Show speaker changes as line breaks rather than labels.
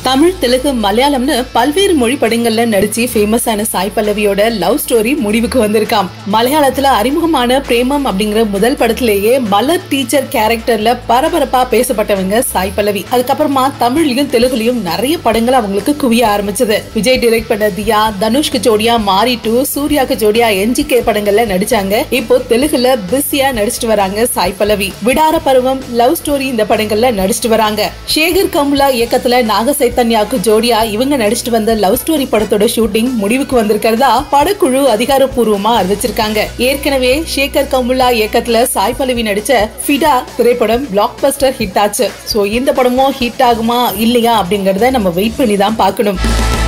தமிழ் தெலுங்கு மலையாளம்னு பல்வேறு மொழி படங்கள்ல நடிச்சு ஃபேமஸ் ஆன சாய் பல்லவியோட லவ் ஸ்டோரி முடிவுக்கு வந்திருக்காம் மலையாளத்துல அறிமுகமான பிரேமம் அப்படிங்கிற முதல் படத்திலேயே மலர் டீச்சர் கேரக்டர்ல பரபரப்பா பேசப்பட்டவங்க சாய் பல்லவி அதுக்கப்புறமா தமிழ்லயும் தெலுங்குலயும் நிறைய படங்கள் அவங்களுக்கு குவிய ஆரம்பிச்சது விஜய் டிரெக்ட் பண்ண தியா தனுஷ்க்கு ஜோடியா மாரி டூ சூர்யாக்கு ஜோடியா என்ஜிகே படங்கள்ல நடிச்சாங்க இப்போ தெலுங்குல பிஸியா நடிச்சிட்டு வராங்க சாய் பல்லவி விடார பருவம் லவ் ஸ்டோரி இந்த படங்கள்ல நடிச்சிட்டு வராங்க சேகர் கம்லா இயக்கத்துல நாக சைத்தன்யாவுக்கு ஜோடியா இவங்க நடிச்சிட்டு வந்த லவ் ஸ்டோரி படத்தோட ஷூட்டிங் முடிவுக்கு வந்திருக்கிறதா படக்குழு அதிகாரப்பூர்வமா அறிவிச்சிருக்காங்க ஏற்கனவே சேகர் கமுல்லா இயக்கத்துல சாய் பல்லவி நடிச்ச ஃபிடா திரைப்படம் பிளாக் பஸ்டர் ஹிட் ஆச்சு சோ இந்த படமும் ஹிட் ஆகுமா இல்லையா அப்படிங்கறத நம்ம வெயிட் பண்ணி தான் பார்க்கணும்